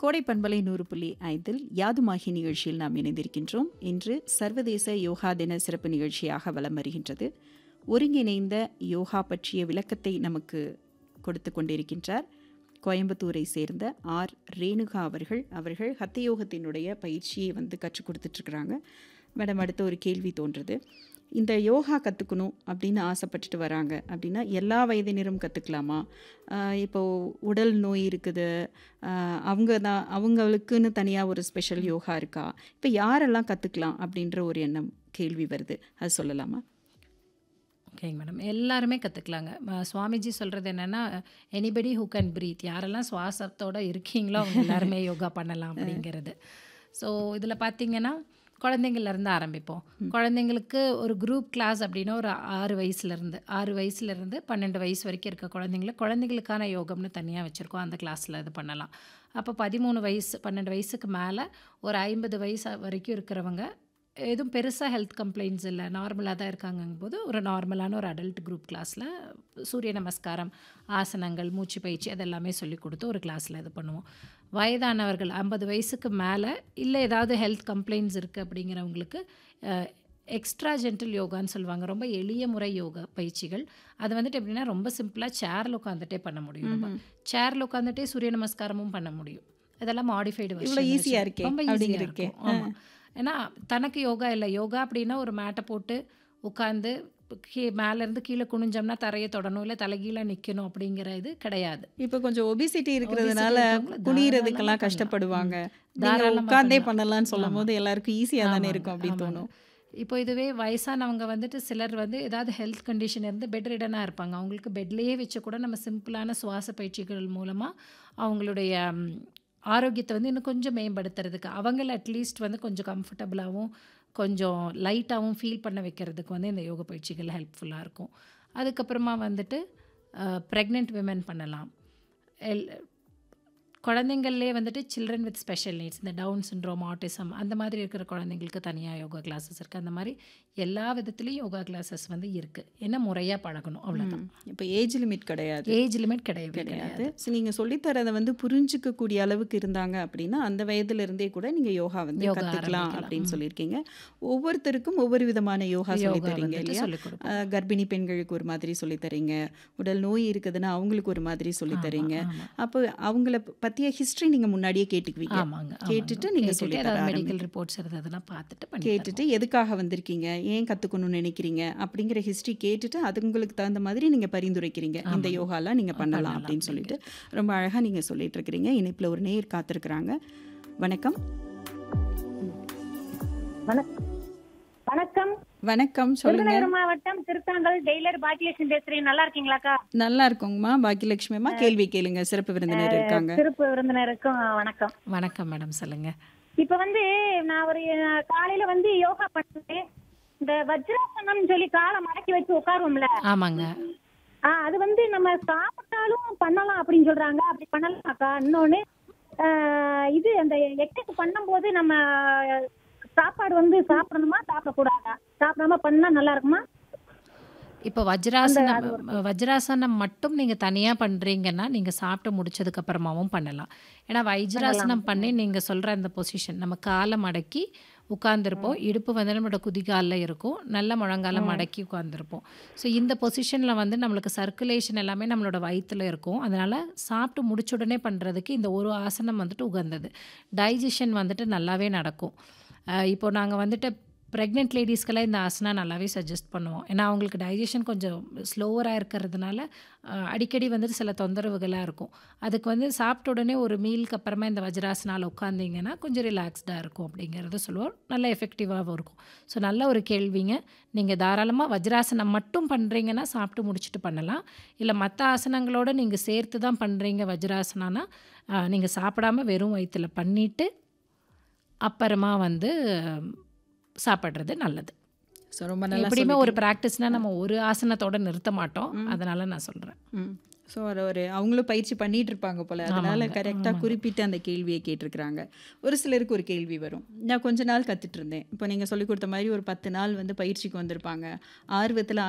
கோடை பண்பலை நூறு புள்ளி ஐந்தில் யாதுமாகி நிகழ்ச்சியில் நாம் இணைந்திருக்கின்றோம் இன்று சர்வதேச யோகா தின சிறப்பு நிகழ்ச்சியாக வலம் வருகின்றது ஒருங்கிணைந்த யோகா பற்றிய விளக்கத்தை நமக்கு கொடுத்து கொண்டிருக்கின்றார் கோயம்புத்தூரை சேர்ந்த ஆர் ரேணுகா அவர்கள் அவர்கள் ஹத்த யோகத்தினுடைய பயிற்சியை வந்து கற்றுக் கொடுத்துட்ருக்குறாங்க மேடம் அடுத்த ஒரு கேள்வி தோன்றுது இந்த யோகா கற்றுக்கணும் அப்படின்னு ஆசைப்பட்டுட்டு வராங்க அப்படின்னா எல்லா வயதினரும் கற்றுக்கலாமா இப்போது உடல் நோய் இருக்குது ஆஹ் அவங்க தான் அவங்களுக்குன்னு தனியாக ஒரு ஸ்பெஷல் யோகா இருக்கா இப்போ யாரெல்லாம் கற்றுக்கலாம் அப்படின்ற ஒரு எண்ணம் கேள்வி வருது அது சொல்லலாமா ஓகேங்க மேடம் எல்லாருமே கற்றுக்கலாங்க சுவாமிஜி சொல்கிறது என்னென்னா எனிபடி ஹூ கேன் பிரீத் யாரெல்லாம் சுவாசத்தோட இருக்கீங்களோ அவங்க எல்லாருமே யோகா பண்ணலாம் அப்படிங்கிறது ஸோ இதில் பார்த்தீங்கன்னா குழந்தைங்கள்லேருந்து ஆரம்பிப்போம் குழந்தைங்களுக்கு ஒரு குரூப் கிளாஸ் அப்படின்னா ஒரு ஆறு வயசுலேருந்து ஆறு வயசுலேருந்து பன்னெண்டு வயசு வரைக்கும் இருக்க குழந்தைங்கள குழந்தைங்களுக்கான யோகம்னு தனியாக வச்சுருக்கோம் அந்த கிளாஸில் இது பண்ணலாம் அப்போ பதிமூணு வயசு பன்னெண்டு வயசுக்கு மேலே ஒரு ஐம்பது வயசு வரைக்கும் இருக்கிறவங்க எதுவும் பெருசாக ஹெல்த் கம்ப்ளைண்ட்ஸ் இல்லை நார்மலாக தான் இருக்காங்கும் போது ஒரு நார்மலான ஒரு அடல்ட் குரூப் கிளாஸில் சூரிய நமஸ்காரம் ஆசனங்கள் மூச்சு பயிற்சி அதெல்லாமே சொல்லி கொடுத்து ஒரு கிளாஸில் இது பண்ணுவோம் வயதானவர்கள் ஐம்பது வயசுக்கு மேலே இல்லை ஏதாவது ஹெல்த் கம்ப்ளைண்ட்ஸ் இருக்குது அப்படிங்கிறவங்களுக்கு எக்ஸ்ட்ரா ஜென்டல் யோகான்னு சொல்லுவாங்க ரொம்ப எளிய முறை யோகா பயிற்சிகள் அது வந்துட்டு எப்படின்னா ரொம்ப சிம்பிளாக சேரில் உட்காந்துட்டே பண்ண முடியும் நம்ம சேரில் உட்காந்துட்டே சூரிய நமஸ்காரமும் பண்ண பண்ண இதெல்லாம் மாடிஃபைடு இவ்வளோ ஈஸியாக இருக்கே ரொம்ப ஈஸியாக அப்படிங்கிறதுக்கே இருக்கும் ஆமாம் ஏன்னா தனக்கு யோகா இல்லை யோகா அப்படின்னா ஒரு மேட்டை போட்டு உட்காந்து கீ மேலேருந்து கீழே குனிஞ்சோம்னா தரையை தொடணும் இல்லை தலைகீழ நிற்கணும் அப்படிங்கிற இது கிடையாது இப்போ கொஞ்சம் ஒபிசிட்டி இருக்கிறதுனால இருக்கவங்கள குனியறதுக்கெல்லாம் தாராளமா கஷ்டப்படுவாங்க பண்ணலாம். நீங்க தாராளமா உட்கார்ந்தே பண்ணலாம். பண்ணலாம்னு சொல்லும் போது எல்லாருக்கும் ஈஸியாக தானே ஆமாங்க, இருக்கும் அப்படின்னு ஆமாங்க. தோணும் இப்போ இதுவே வயசானவங்க வந்துட்டு சிலர் வந்து ஏதாவது ஹெல்த் கண்டிஷன் இருந்து பெட் ரிடனாக இருப்பாங்க அவங்களுக்கு பெட்லேயே வச்சு கூட நம்ம சிம்பிளான சுவாச பயிற்சிகள் மூலமாக அவங்களுடைய ம், ஆரோக்கியத்தை வந்து இன்னும் கொஞ்சம் மேம்படுத்துறதுக்கு அவங்கள அட்லீஸ்ட் வந்து கொஞ்சம் கம்ஃபர்டபுளாகவும் கொஞ்சம் லைட்டாகவும் ஃபீல் பண்ண வைக்கிறதுக்கு வந்து இந்த யோக பயிற்சிகள் ஹெல்ப்ஃபுல்லாக இருக்கும் அதுக்கப்புறமா வந்துட்டு ப்ரெக்னென்ட் விமன் பண்ணலாம் எல் குழந்தைங்கள்லே வந்துட்டு சில்ட்ரன் வித் ஸ்பெஷல் நீட்ஸ் இந்த டவுன் சிண்ட்ரோம் ஆட்டிசம் அந்த மாதிரி இருக்கிற குழந்தைங்களுக்கு தனியாக யோகா கிளாஸஸ் இருக்குது அந்த மாதிரி எல்லா விதத்துலேயும் யோகா கிளாஸஸ் வந்து இருக்குது என்ன முறையாக பழகணும் அவ்வளோதான் இப்போ ஏஜ் லிமிட் கிடையாது ஏஜ் லிமிட் கிடையவே கிடையாது கிடையாது ஸோ நீங்கள் சொல்லித்தரதை வந்து புரிஞ்சுக்கக்கூடிய அளவுக்கு இருந்தாங்க அப்படின்னா அந்த வயதுல இருந்தே கூட நீங்கள் யோகா வந்து யோகா கற்றுக்கலாம் ஆரம்பிக்கலாம். அப்படின்னு சொல்லியிருக்கீங்க ஒவ்வொருத்தருக்கும் ஒவ்வொரு விதமான யோகா சொல்லி யோகா தரீங்க வந்துட்டு இல்லையா சொல்லிக் கொடுப்போம் அஹ், கர்ப்பிணி பெண்களுக்கு ஒரு மாதிரி சொல்லி தரீங்க உடல் நோய் இருக்குதுன்னா அவங்களுக்கு ஒரு மாதிரி சொல்லி தரீங்க ஆமா. அப்போ அவங்கள பற்றிய ஹிஸ்ட்ரி நீங்கள் முன்னாடியே கேட்டுக்குவீங்க ஆமாங்க கேட்டுட்டு நீங்க சொல்லித் தர மெடிக்கல் ஆரம்பிங்க. ரிப்போர்ட்ஸ் இருந்ததெல்லாம் பார்த்துட்டு பண்ணி கேட்டுட்டு எதுக்காக வந்திருக்கீங்க ஏன் கற்றுக்கணும்னு நினைக்கிறீங்க அப்படிங்கிற ஹிஸ்ட்ரி கேட்டுட்டு அது உங்களுக்கு தகுந்த மாதிரி நீங்கள் பரிந்துரைக்கிறீங்க இந்த யோகாலாம் நீங்கள் பண்ணலாம் பண்ணலாம் அப்படின்னு சொல்லிட்டு ரொம்ப அழகாக நீங்கள் சொல்லிட்டு இருக்கிறீங்க இணைப்பில் ஒரு நேர் காத்திருக்கிறாங்க வணக்கம் வணக்- வணக்கம் வணக்கம் சொல்லுங்க விருதுநகர் மாவட்டம் திருத்தாங்கல் டெய்லர் பாக்கியலட்சுமி பேசுறேன் நல்லா இருக்கீங்களாக்கா நல்லா இருக்கோங்கம்மா பாக்கியலட்சுமி அம்மா கேள்வி கேளுங்க சிறப்பு விருந்தினர் இருக்காங்க திருப்பு விருந்தினருக்கும் வணக்கம் வணக்கம் மேடம் சொல்லுங்கள் இப்ப வந்து நான் ஒரு அஹ், காலையில வந்து யோகா பண்ணேன் இந்த வஜ்ராசனம் சொல்லி காலை மடக்கி வச்சு உட்காருவோம்ல ஆமாங்க ஆ, அது வந்து நம்ம சாப்பிட்டாலும் பண்ணலாம் அப்படின்னு சொல்றாங்க அப்படி பண்ணலாம்க்கா இன்னொன்னு அஹ், இது அந்த எக்ஸசைஸ் பண்ணும்போது நம்ம சாப்பாடு வந்து சாப்பிடணுமா சாப்பிடக்கூடாதா சாப்பிடாம பண்ணா நல்லா இருக்குமா இப்போ வஜ்ராசனம் வஜ்ராசனம் மட்டும் நீங்கள் தனியாக பண்ணுறீங்கன்னா நீங்கள் சாப்பிட்டு முடிச்சதுக்கு அப்புறமாவும் பண்ணலாம் ஏன்னா வஜ்ராசனம் பண்ணி நீங்கள் சொல்கிற அந்த பொசிஷன் நம்ம காலை மடக்கி உட்காந்துருப்போம் இடுப்பு வந்து நம்மளோட குதிகாலில் இருக்கும் நல்ல முழங்கால மடக்கி உட்காந்துருப்போம் ஸோ இந்த பொசிஷனில் வந்து நம்மளுக்கு சர்க்குலேஷன் எல்லாமே நம்மளோட வயிற்றுல இருக்கும் அதனால் சாப்பிட்டு முடிச்ச உடனே பண்ணுறதுக்கு இந்த ஒரு ஆசனம் வந்துட்டு உகந்தது டைஜஷன் வந்துட்டு நல்லாவே நடக்கும் அஹ் இப்போ நாங்கள் வந்துட்டு ப்ரெக்னென்ட் லேடிஸ்க்கெல்லாம் இந்த ஆசனா நல்லாவே சஜஸ்ட் பண்ணுவோம் ஏன்னா அவங்களுக்கு டைஜஷன் கொஞ்சம் ஸ்லோவராக இருக்கிறதுனால அஹ், அடிக்கடி வந்துட்டு சில தொந்தரவுகளாக இருக்கும் அதுக்கு வந்து சாப்பிட்ட உடனே ஒரு மீலுக்கு அப்புறமா இந்த வஜ்ராசனால் உட்காந்திங்கன்னா கொஞ்சம் ரிலாக்ஸ்டாக இருக்கும் அப்படிங்கிறத சொல்லுவோம் நல்ல எஃபெக்டிவாகவும் இருக்கும் ஸோ நல்ல ஒரு கேள்விங்க நீங்கள் தாராளமாக வஜ்ராசனம் மட்டும் பண்ணுறீங்கன்னா சாப்பிட்டு முடிச்சுட்டு பண்ணலாம் இல்லை மற்ற ஆசனங்களோட நீங்கள் சேர்த்து தான் பண்ணுறீங்க வஜ்ராசனானா நீங்கள் சாப்பிடாம வெறும் வயிற்றுல பண்ணிவிட்டு அப்புறமா வந்து சாப்பிட்றது நல்லது ஸோ ரொம்ப நல்லா எப்படியுமே ஒரு ப்ராக்டிஸ்னால் நம்ம ஒரு ஆசனத்தோட நிறுத்த மாட்டோம் அதனால நான் சொல்கிறேன் ம் ஸோ ஒரு ஒரு அவங்களும் பயிற்சி பண்ணிட்டு இருப்பாங்க போல அதனால ஆமாங்க, கரெக்டாக குறிப்பிட்டு அந்த கேள்வியை கேட்டிருக்கிறாங்க ஒரு சிலருக்கு ஒரு கேள்வி வரும் நான் கொஞ்ச நாள் கத்துட்டு இருந்தேன் இப்போ நீங்கள் சொல்லி கொடுத்த மாதிரி ஒரு பத்து நாள் வந்து பயிற்சிக்கு வந்திருப்பாங்க ஆர்வத்தில்